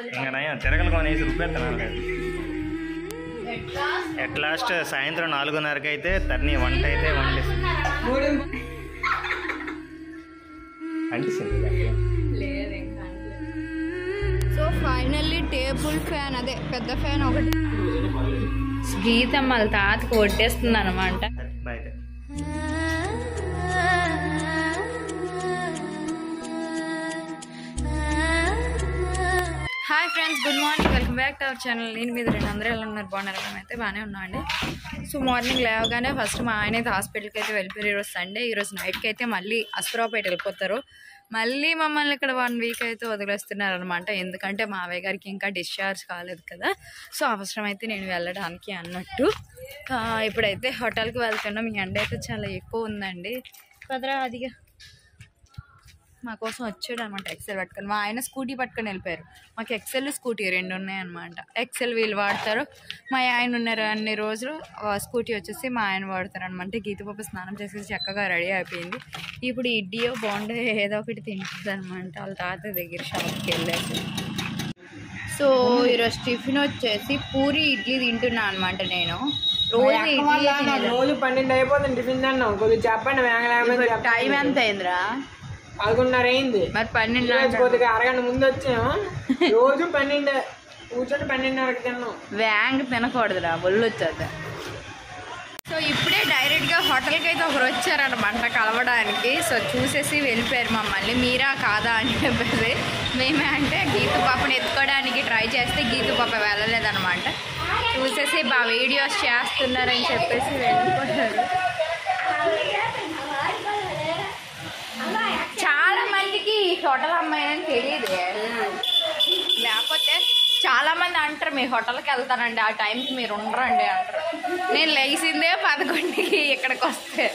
ఇంకా నయం తిరగలు కొనేసి రుబ్బెత్తనాలి కదా ఎట్ లాస్ట్ సాయంత్రం నాలుగున్నరకి అయితే తన్ని వంట అయితే వండేసి అంటిసింది దానికి. సో ఫైనల్లీ టేబుల్ ఫ్యాన్ అదే పెద్ద ఫ్యాన్ ఒకటి గీతం వాళ్ళ తాత కొట్టేస్తుంది అనమాట బయట hi friends good morning welcome back to our channel నేను మీద రెండు అందరూ ఎలా ఉన్నారు బాగున్నారు అయితే బాగానే ఉన్నాండి సో మార్నింగ్ లేవగానే ఫస్ట్ మా ఆయన అయితే హాస్పిటల్కి అయితే వెళ్ళిపోయారు ఈరోజు సండే ఈరోజు నైట్కి అయితే మళ్ళీ అస్త్రాపేట వెళ్ళిపోతారు మళ్ళీ మమ్మల్ని ఇక్కడ వన్ వీక్ అయితే వదిలేస్తున్నారు అనమాట ఎందుకంటే మావయ్య గారికి ఇంకా డిశ్చార్జ్ కాలేదు కదా సో అవసరం అయితే నేను వెళ్ళడానికి అన్నట్టు ఆ, ఇప్పుడైతే హోటల్కి వెళ్తున్నాం మీ ఎండ అయితే చాలా ఎక్కువ ఉందండి కదరా అదిగా మా కోసం వచ్చాడు అనమాట ఎక్సెల్ పట్టుకొని మా ఆయన స్కూటీ పట్టుకొని వెళ్ళిపోయారు మాకు ఎక్సెల్ స్కూటీ రెండు ఉన్నాయన్నమాట ఎక్సెల్ వీళ్ళు వాడతారు మా ఆయన ఉన్నారు అన్ని రోజులు ఆ స్కూటీ వచ్చేసి మా ఆయన వాడతారు అనమాట గీతపప్పు స్నానం చేసేసి చక్కగా రెడీ అయిపోయింది ఇప్పుడు ఇడ్డియో బాగుండే ఏదో ఒకటి తింటుంది అనమాట వాళ్ళ తాత దగ్గర షాప్కి వెళ్ళేసి సో ఈరోజు టిఫిన్ వచ్చేసి పూరి ఇడ్లీ తింటున్నా అనమాట నేను రోజు ఇడ్లీ తినేది. రోజు పన్నెండు అయిపోతుంది టిఫిన్ తిన్నాం కొద్దిగా చెప్పండి ఇప్పుడు వేగలేమని టైం ఎంత అయిందిరా పదకొండున్నర అయింది మరి పన్నెండు ఈరోజు గంటలు. కొద్దిగా అరగంట ముందు వచ్చాము రోజు పన్నెండు కూర్చొని పన్నెండున్నరకి తిన్నాం వ్యాంగ్ తినకూడదురా ఒళ్ళు వచ్చేది సో ఇప్పుడే డైరెక్ట్గా హోటల్కి అయితే ఒకరు వచ్చారనమాట కలవడానికి సో చూసేసి వెళ్ళిపోయారు మమ్మల్ని మీరా కాదా అని చెప్పేసి మేమే అంటే గీతు పాపని ఎత్తుకోవడానికి ట్రై చేస్తే గీతు పాప వెళ్ళలేదన్నమాట చూసేసి బా వీడియోస్ చేస్తున్నారని చెప్పేసి వెళ్ళిపోయారు చాలా మందికి ఈ హోటల్ అమ్మాయినని తెలియదు లేకపోతే చాలా మంది అంటారు మీ హోటల్కి వెళ్తానండి ఆ టైంకి మీరు ఉండరండి అంటారు నేను లేచిందే పదకొండుకి ఇక్కడికి వస్తే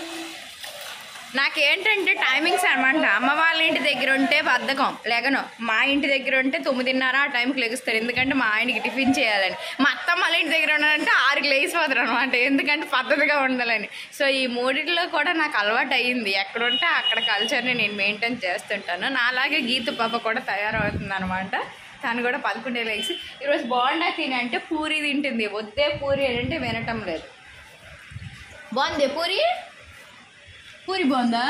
నాకేంటంటే టైమింగ్స్ అనమాట అమ్మ వాళ్ళ ఇంటి దగ్గర ఉంటే బద్ధకం లేకను మా ఇంటి దగ్గర ఉంటే తొమ్మిదిన్నర ఆ టైంకి లెగుస్తారు ఎందుకంటే మా ఆయనకి టిఫిన్ చేయాలని మా అత్త వాళ్ళ ఇంటి దగ్గర ఉన్నారంటే ఆరుకి లేచిపోతారు అనమాట ఎందుకంటే పద్ధతిగా ఉండాలని సో ఈ మూడిట్లో కూడా నాకు అలవాటు అయ్యింది ఎక్కడ ఉంటే అక్కడ కల్చర్ని నేను మెయింటైన్ చేస్తుంటాను నాలాగే గీత పాప కూడా తయారవుతుంది అనమాట తను కూడా పదకొండే లేచి ఈరోజు బాగుండా తిని అంటే పూరి తింటుంది వద్దే పూరి అని అంటే వినటం లేదు బాగుంది పూరి పూరి బాగుందా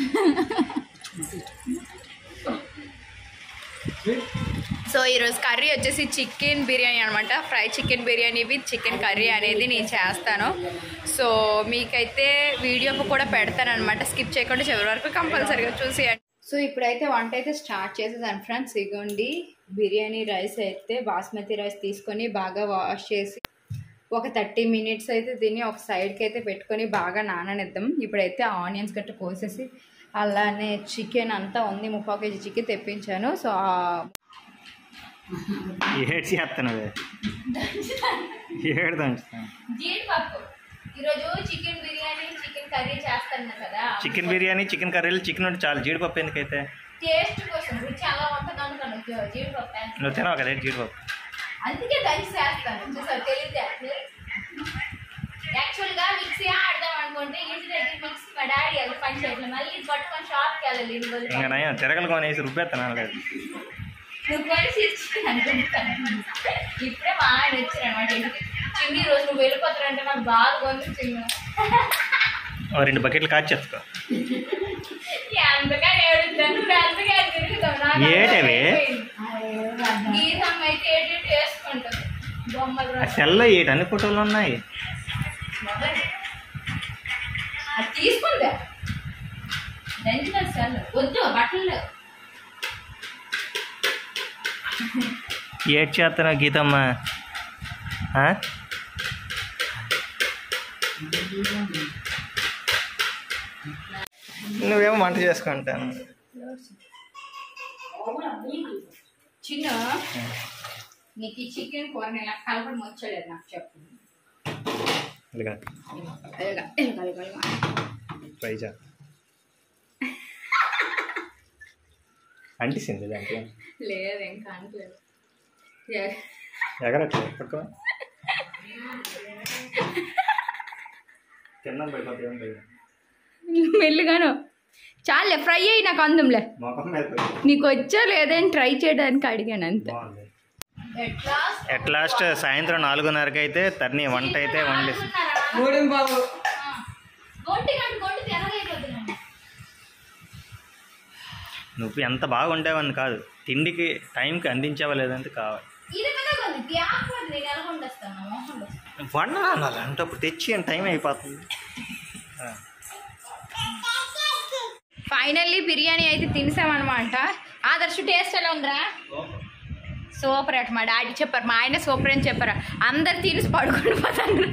సో ఈరోజు కర్రీ వచ్చేసి చికెన్ బిర్యానీ అనమాట fry chicken biryani with chicken curry అనేది నేను చేస్తాను సో మీకైతే వీడియో కూడా పెడతాను అనమాట స్కిప్ చేయకుండా చివరి వరకు కంపల్సరీగా చూసేయండి సో ఇప్పుడైతే వంట అయితే స్టార్ట్ చేసేదాన్ని ఫ్రెండ్స్ ఇగోండి బిర్యానీ రైస్ అయితే బాస్మతి రైస్ తీసుకొని బాగా వాష్ చేసి ఒక థర్టీ మినిట్స్ అయితే దీన్ని ఒక సైడ్కి అయితే పెట్టుకొని బాగా నాననిద్దాం ఇప్పుడైతే ఆనియన్స్ గట్ట కోసేసి అలానే చికెన్ అంతా ఉంది ముప్పై కేజీ చికెన్ తెప్పించాను సో ఆ ఏడు చేస్తున్నావే ఏడు దంచుతాను జీడిపప్పు ఈరోజు చికెన్ బిర్యానీ చికెన్ కర్రీ చేస్తాను కదా చికెన్ బిర్యానీ చికెన్ కర్రీలు చికెన్ ఉంటే చాలు జీడిపప్పు ఎందుకైతే టేస్ట్ కోసం రుచి ఎలా ఉంటుంది అనుకోను జీడిపప్పు వేస్తాను. నువ్వు తినవు కదా జీడిపప్పు అందుకే దంచి చేస్తాను చూసావు తెలియదు యాక్చువల్గా మిక్సీ ఆడదాం అనుకుంటే ఇంటి దగ్గర మిక్సీ మా డాడీ వెళ్ళి పని చేయట్లేదు మళ్ళీ ఇది పట్టుకొని షాప్కి వెళ్ళాలి ఇది వదిలి. ఇంకా నయం తిరగలు కొనేసి రుబ్బెత్తనాలి కదా నువ్వు కలిసి ఇచ్చి అనుకుంటాను ఇప్పుడే మా ఆయన వచ్చారు అనమాట ఇంటికి చిన్ని రోజు నువ్వు వెళ్ళిపోతారంటే నాకు బాగా కొంచెం చిన్న ఓ రెండు బకెట్లు కాచేసుకో అందుకని ఏడుస్తాను నువ్వు అందుకే తిరుగుతావు నాకు ఏటవి? అర్థమైపోయింది. గీతం అయితే ఏటేటి వేసుకుంటుంది బొమ్మలు ఆ సెల్లో ఏటి అన్ని ఫోటోలు ఉన్నాయి అది తీసుకుందా దంచిన సార్ వద్దు బట్టలు లేవు. ఏడ్ చేస్తున్నావు గీతమ్మ ఆ? నువ్వేమో వంట చేసుకుంటాను చిన్న నీకు ఈ చికెన్ కూర నేను కలపడం వచ్చలేదు నాకు చెప్పు ఇదిగా ఇదిగా, ఇదిగా, ఇదిగా, ఇదిగా. ట్రై చే అంటిసింది దాంట్లో లేదు ఇంకా అంటలేదు ఎగరట్లేదు పట్టుకో కింద పడిపోతే ఏం లేదు మెల్లిగాను చాలే ఫ్రై అయ్యి నాకు అందంలే మొఖం మీద పోయి. నీకు వచ్చా లేదని ట్రై చేయడానికి అడిగాను అంతే బాగుంది ఎట్ లాస్ట్ సాయంత్రం నాలుగున్నరకి అయితే తర్ని వంట అయితే వండేసి మూడు బాబు నువ్వు ఎంత బాగా ఉండేవని కాదు తిండికి టైంకి అందించావా లేదంటే కావాలి వండరా అనాలి అంటే అప్పుడు తెచ్చి టైం అయిపోతుంది ఆ. ఫైనల్లీ బిర్యానీ అయితే తినేసామన్నమాట ఆదర్శ టేస్ట్ ఎలా ఉందిరా సూపర్ అట మా డాడీ చెప్పారు మా ఆయన సూపర్ అని చెప్పారు అందరు తినేసి పడుకుని పోతాను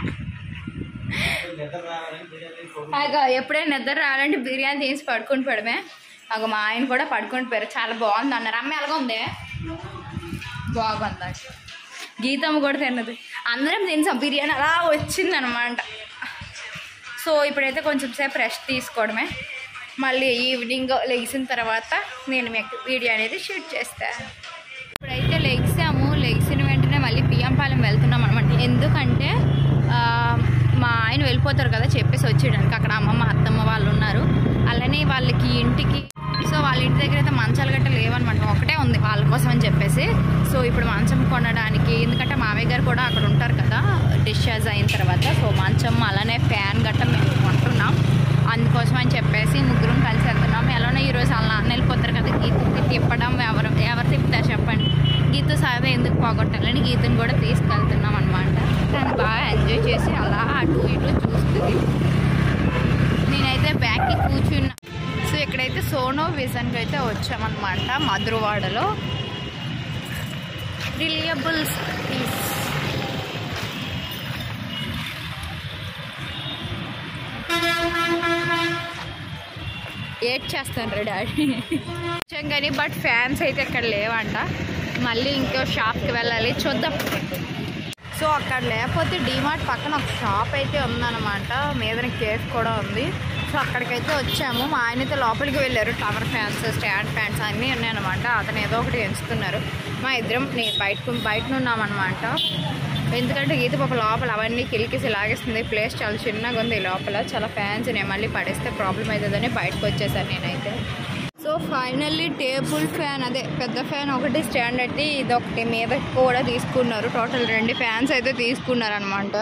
అగో ఎప్పుడైనా నిద్ర రావాలంటే బిర్యానీ తీసి పడుకుని పడమే అగో మా ఆయన కూడా పడుకుని పోయారు చాలా బాగుంది అన్నారు అమ్మ ఎలాగ ఉంది బాగుంది గీతమ్మ కూడా తిన్నది అందరం తినేసాం బిర్యానీ అలా వచ్చిందనమాట సో ఇప్పుడైతే కొంచెం సేపు రెస్ట్ తీసుకోవడమే మళ్ళీ ఈవినింగ్ లెగిసిన తర్వాత నేను మీకు వీడియో అనేది షూట్ చేస్తాను ఇప్పుడైతే లెగిసాము లెగిసిన వెంటనే మళ్ళీ బియ్యంపాలెం వెళ్తున్నాం అనమాట ఎందుకంటే ఆ, మా ఆయన వెళ్ళిపోతారు కదా చెప్పేసి వచ్చేయడానికి అక్కడ అమ్మమ్మ అత్తమ్మ వాళ్ళు ఉన్నారు అలానే వాళ్ళకి ఇంటికి సో వాళ్ళ ఇంటి దగ్గర అయితే మంచాలు గట్ట లేవన్నమాట ఒకటే ఉంది వాళ్ళ కోసం అని చెప్పేసి సో ఇప్పుడు మంచం కొనడానికి ఎందుకంటే మామయ్య గారు కూడా అక్కడ ఉంటారు కదా డిశ్చార్జ్ అయిన తర్వాత సో మంచం అలానే ఫ్యాన్ గట్ట మేము కొంటున్నాం అందుకోసం అని చెప్పేసి ముగ్గురం కలిసి వెళ్తున్నాం ఎలానో ఈరోజు వాళ్ళ నాన్న వెళ్ళిపోతారు కదా గీతకి తిప్పడం ఎవరు ఎవరు తిప్పుతారు చెప్పండి గీత సాదా ఎందుకు పోగొట్టాలని గీతను కూడా తీసుకెళ్తున్నాం అనమాట తను బాగా ఎంజాయ్ చేసి అలా అటు ఇటు చూస్తుంది నేనైతే బ్యాక్కి కూర్చున్నా సో ఇక్కడైతే సోనో విజన్కి అయితే వచ్చామన్నమాట మధురవాడలో రిలియబుల్స్ పీస్ ఏడ్ చేస్తాను రా డాడీ వచ్చాం కానీ బట్ ఫ్యాన్స్ అయితే ఇక్కడ లేవంట మళ్ళీ ఇంకో షాప్కి వెళ్ళాలి చూద్దాం సో అక్కడ లేకపోతే డిమార్ట్ పక్కన ఒక షాప్ అయితే ఉందన్నమాట మీదన కేఫ్ కూడా ఉంది సో అక్కడికైతే వచ్చాము మా ఆయనతో లోపలికి వెళ్ళారు టవర్ ఫ్యాన్స్ స్టాండ్ ఫ్యాన్స్ అన్నీ ఉన్నాయన్నమాట అతను ఏదో ఒకటి ఎంచుతున్నారు మా ఇద్దరం నేను బయటకు బయట ఉన్నామన్నమాట ఎందుకంటే గీత పాప లోపల అవన్నీ కిలికిసి లాగేస్తుంది ప్లేస్ చాలా చిన్నగా ఉంది ఈ లోపల చాలా ఫ్యాన్స్ నేను మళ్ళీ పడేస్తే ప్రాబ్లం అవుతుందని బయటకు వచ్చేసాను నేనైతే సో ఫైనల్లీ టేబుల్ ఫ్యాన్ అదే పెద్ద ఫ్యాన్ ఒకటి స్టాండ్ అయితే ఇది ఒకటి మీద కూడా తీసుకున్నారు టోటల్ రెండు ఫ్యాన్స్ అయితే తీసుకున్నారు అనమాట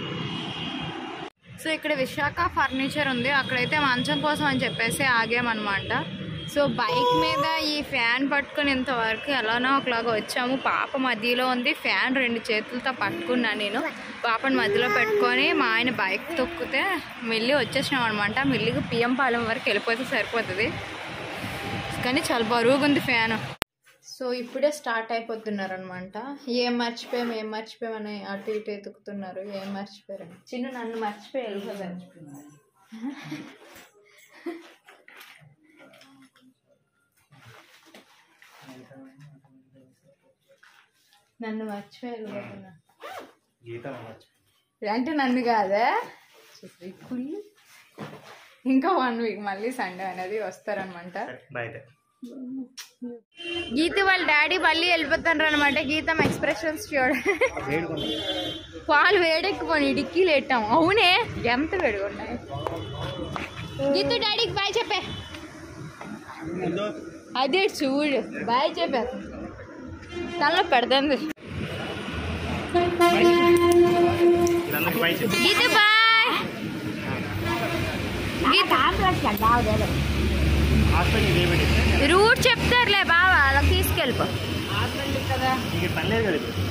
సో ఇక్కడ విశాఖ ఫర్నిచర్ ఉంది అక్కడైతే మంచం కోసం అని చెప్పేసి ఆగామన్నమాట సో బైక్ మీద ఈ ఫ్యాన్ పట్టుకొని ఇంతవరకు ఎలానో ఒకలాగా వచ్చాము పాప మధ్యలో ఉంది ఫ్యాన్ రెండు చేతులతో పట్టుకున్నాను నేను పాపని మధ్యలో పెట్టుకొని మా ఆయన బైక్ తొక్కితే మెల్లి వచ్చేసినాం అనమాట మెల్లిగా పిఎం పాలెం వరకు వెళ్ళిపోతే సరిపోతుంది కానీ చాలా బరువుగా ఉంది ఫ్యాన్ సో ఇప్పుడే స్టార్ట్ అయిపోతున్నారు అనమాట ఏం మర్చిపోయాం ఏం మర్చిపోయామని అటు ఇటు ఎతుకుతున్నారు ఏం మర్చిపోయారని చిన్న నన్ను మర్చిపోయి వెళ్ళిపోతాను నన్ను మర్చిపోయి వెళ్ళిపోతున్నా గీత అనవచ్చు. అంటే నన్ను కాదా చూసి కుళ్ళు ఇంకా వన్ వీక్ మళ్ళీ సండే అనేది వస్తారనమాట సరే, బాయ్ అయితే. గీత వాళ్ళ డాడీ మళ్ళీ వెళ్ళిపోతారు అనమాట గీతం ఎక్స్ప్రెషన్స్ చూడండి వేడుకుంది. పాలు వేడెక్కిపోయి డిక్కీలు పెట్టాం అవునే ఎంత వేడుకున్నాయి గీతు డాడీకి బాయ్ చెప్పే అదే చూడు బాయ్ చెప్పే తనలో పెడుతుంది వీళ్ళందరికీ బాయ్ చెప్పు. గీత బాయ్ గీత హాస్పిటల్కి చేయబెట్టి రూట్ చెప్తారులే బావా అలా తీసుకెళ్ళిపో ఇంక పని లేదు కదా ఇప్పుడు.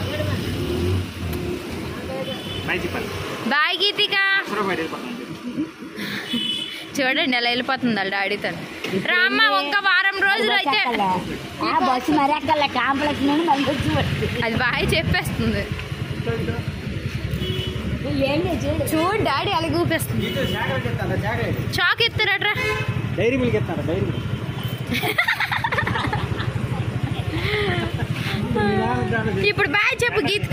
బాయ్ చెప్పాలి బాయ్ గీతిక ఎప్పుడో బయట వెళ్ళిపోతాం. చూడండి అలా వెళ్ళిపోతుంది వాళ్ళ డాడీతో రామ్మ ఒక్క వారం రోజులు అయితే బస్సు మరి అక్కడ కాంప్లెక్స్ నుండి మళ్ళీ వచ్చి పట్టు. అది బాగా చెప్పేస్తుంది ఏంటి చూడు చూడు డాడీ అలా చూపిస్తుంది గీత జాగ్రత్త ఎత్తారా, జాగ్రత్త చాక్ ఎత్తారట్రా డైరీ మిల్క్ ఎత్తారా డైరీ మిల్క్ ఇప్పుడు బాయ్ చెప్పు గీతిక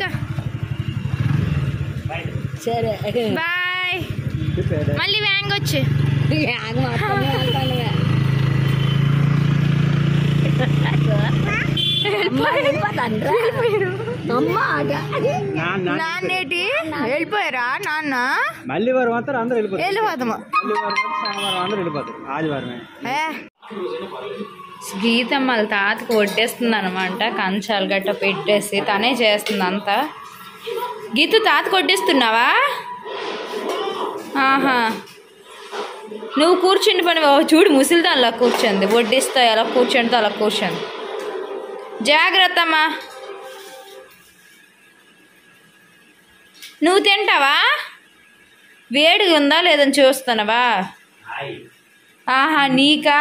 సరే బాయ్ మళ్ళీ వ్యాంగ్ వచ్చి ఆగు మాత్రమే అంటానుగా. అమ్మ నాన్నేటి వెళ్ళిపోయారా నాన్న మళ్ళీ వారం మాత్రం అందరూ వెళ్ళిపోతారు వెళ్ళిపోతాము మళ్ళీ వారం మాత్రం సోమవారం అందరూ వెళ్ళిపోతారు ఆదివారమే గీతం వాళ్ళ తాతకు వడ్డేస్తుంది అనమాట కంచాలు గట్ట పెట్టేసి తనే చేస్తుంది అంతా గీత తాతకు వడ్డిస్తున్నావా ఆహా నువ్వు కూర్చుండి పని ఓ చూడు ముసిలితో అలా కూర్చుంది వడ్డిస్తా ఎలా కూర్చుంటే అలా కూర్చుంది జాగ్రత్త అమ్మా నువ్వు తింటావా వేడిగా ఉందా లేదని చూస్తున్నావా ఆహా నీకా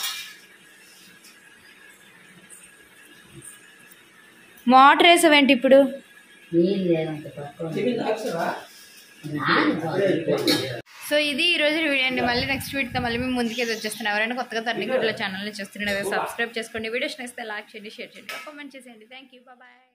మోటార్ వేసావేంటి ఇప్పుడు సో ఇది ఈ రోజు వీడియో అండి మళ్ళీ నెక్స్ట్ వీడియోతో మళ్ళీ మేము ముందుకైతే వచ్చేస్తున్నాం ఎవరైనా కొత్తగా తల్లి గుడ్ల ఛానల్ని చూస్తుండే సబ్స్క్రైబ్ చేసుకోండి వీడియోస్ నేస్తే లైక్ చేయండి షేర్ చేయండి కామెంట్ చేసేయండి థ్యాంక్ యూ బాయ్